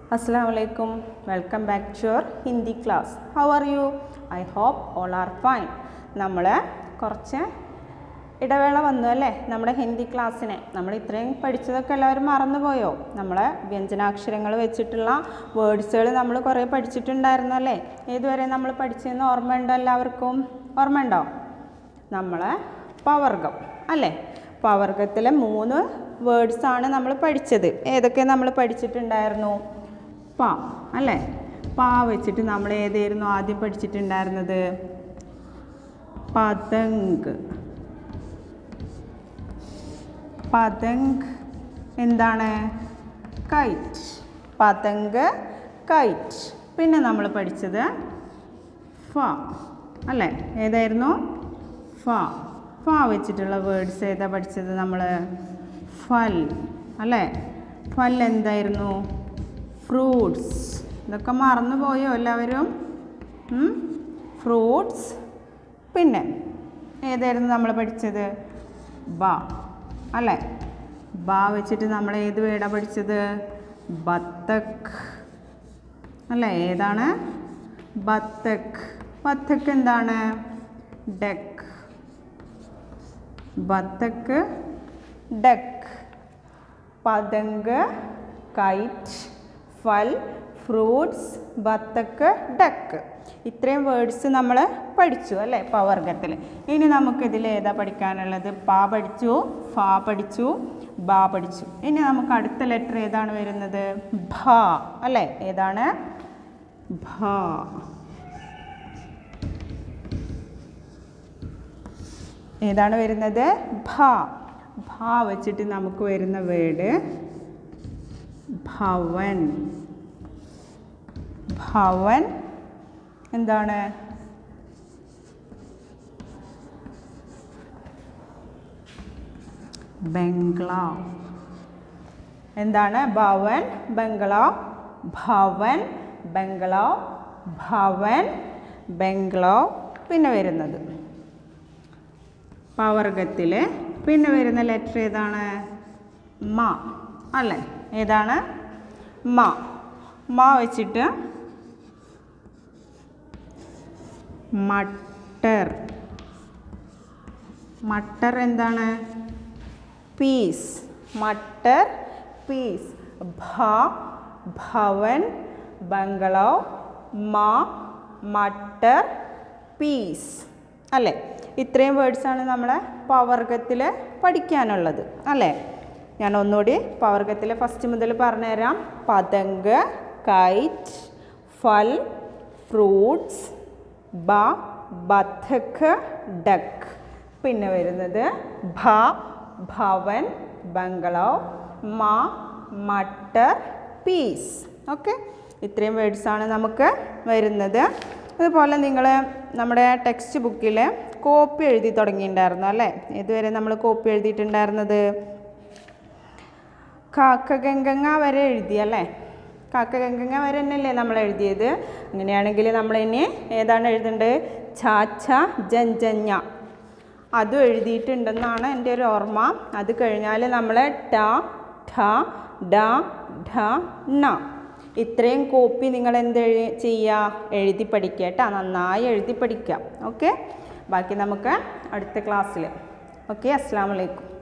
Assalamu alaikum. Welcome back to your Hindi class. How are you? I hope all are fine. നമ്മൾ കുറച്ച് ഇടവേള വന്നു അല്ലേ നമ്മുടെ ഹിന്ദി ക്ലാസ്സിനെ നമ്മൾ ഇത്രയും പഠിച്ചതൊക്കെ എല്ലാവരും മറന്നുപോയോ നമ്മളെ വ്യഞ്ജനാക്ഷരങ്ങൾ വെച്ചിട്ടുള്ള വേർഡ്സുകൾ നമ്മൾ കുറേ പഠിച്ചിട്ടുണ്ടായിരുന്നു അല്ലേ ഏതുവരെ നമ്മൾ പഠിച്ചതെന്ന് ഓർമ്മയുണ്ടോ എല്ലാവർക്കും ഓർമ്മയുണ്ടോ നമ്മളെ പവർഗം അല്ലേ പവർഗത്തിലെ മൂന്ന് വേർഡ്സാണ് നമ്മൾ പഠിച്ചത് ഏതൊക്കെ നമ്മൾ പഠിച്ചിട്ടുണ്ടായിരുന്നു പ അല്ലേ പ വെച്ചിട്ട് നമ്മൾ ഏതായിരുന്നു ആദ്യം പഠിച്ചിട്ടുണ്ടായിരുന്നത് പതങ്ക് പതങ്ക് എന്താണ് കൈറ്റ് പതങ്ക് കൈറ്റ് പിന്നെ നമ്മൾ പഠിച്ചത് ഫ അല്ലേ ഏതായിരുന്നു ഫ ഫ വെച്ചിട്ടുള്ള വേർഡ്സ് ഏതാ പഠിച്ചത് നമ്മൾ ഫൽ അല്ലേ ഫൽ എന്തായിരുന്നു ഫ്രൂട്ട്സ് ഇതൊക്കെ മറന്നു പോയോ എല്ലാവരും ഫ്രൂട്ട്സ് പിന്നെ ഏതായിരുന്നു നമ്മൾ പഠിച്ചത് ബ അല്ലേ ബ വെച്ചിട്ട് നമ്മൾ ഏത് വേടാ പഠിച്ചത് ബത്തക് അല്ലേ ഏതാണ് ബത്തക് ബത്തക് എന്താണ് ഡെക്ക് ബത്തക്ക് ഡക്ക് പതങ്ക് കൈറ്റ് ഫൽ ഫ്രൂട്ട്സ് ബത്തക്ക് ഡക്ക് ഇത്രയും വേർഡ്സ് നമ്മൾ പഠിച്ചു അല്ലേ പവർഗത്തിൽ ഇനി നമുക്കിതിൽ ഏതാ പഠിക്കാനുള്ളത് പ പഠിച്ചു ഫ പഠിച്ചു ബ പഠിച്ചു ഇനി നമുക്ക് അടുത്ത ലെറ്റർ ഏതാണ് വരുന്നത് ഭ അല്ലേ ഏതാണ് ഭ ഏതാണ് വരുന്നത് ഭ ഭ വെച്ചിട്ട് നമുക്ക് വരുന്ന വേർഡ് ഭവൻ ഭവൻ എന്താണ് ബംഗ്ലാവ് എന്താണ് ഭവൻ ബംഗ്ലാവ് ഭവൻ ബംഗ്ലാവ് ഭവൻ ബംഗ്ലാവ് പിന്നെ വരുന്നത് പവർഗത്തിൽ പിന്നെ വരുന്ന ലെറ്റർ ഏതാണ് മ അല്ലേ ഏതാണ് മ മ വെച്ചിട്ട് മട്ടർ മട്ടർ എന്താണ് പീസ് മട്ടർ പീസ് ഭ ഭവൻ ബംഗ്ലാവ് മ മട്ടർ പീസ് അല്ലേ ഇത്രയും വേർഡ്സാണ് നമ്മളെ പവർഗത്തിൽ പഠിക്കാനുള്ളത് അല്ലേ ഞാൻ ഒന്നുകൂടി പവർഗത്തിൽ ഫസ്റ്റ് മുതൽ പറഞ്ഞുതരാം പതങ്ക് കൈറ്റ് ഫൽ ഫ്രൂട്ട്സ് ബ ബഥക്ക് ഡക്ക് പിന്നെ വരുന്നത് ഭ ഭവൻ ബംഗ്ലാവ് മ മട്ടർ പീസ് ഓക്കെ ഇത്രയും വേർഡ്സാണ് നമുക്ക് വരുന്നത് അതുപോലെ നിങ്ങൾ നമ്മുടെ ടെക്സ്റ്റ് ബുക്കിൽ കോപ്പി എഴുതി തുടങ്ങിയിട്ടുണ്ടായിരുന്നു അല്ലേ ഇതുവരെ നമ്മൾ കോപ്പി എഴുതിയിട്ടുണ്ടായിരുന്നത് കാക്കഗംഗങ്ങ വരെ എഴുതി അല്ലേ കാക്കഗംഗങ്ങ വരെ തന്നെയല്ലേ നമ്മൾ എഴുതിയത് അങ്ങനെയാണെങ്കിൽ നമ്മൾ ഇനി ഏതാണ് എഴുതേണ്ടത് ചാച്ച ജഞ്ചഞ്ഞ അതും എഴുതിയിട്ടുണ്ടെന്നാണ് എൻ്റെ ഒരു ഓർമ്മ അത് കഴിഞ്ഞാൽ നമ്മൾ ട ഠ ഡ ഢ ണ ഇത്രയും കോപ്പി നിങ്ങൾ എന്ത് ചെയ്യുക എഴുതി പഠിക്കുക കേട്ടോ നന്നായി എഴുതി പഠിക്കുക ഓക്കെ ബാക്കി നമുക്ക് അടുത്ത ക്ലാസ്സിൽ ഓക്കെ അസ്സാം വലൈക്കും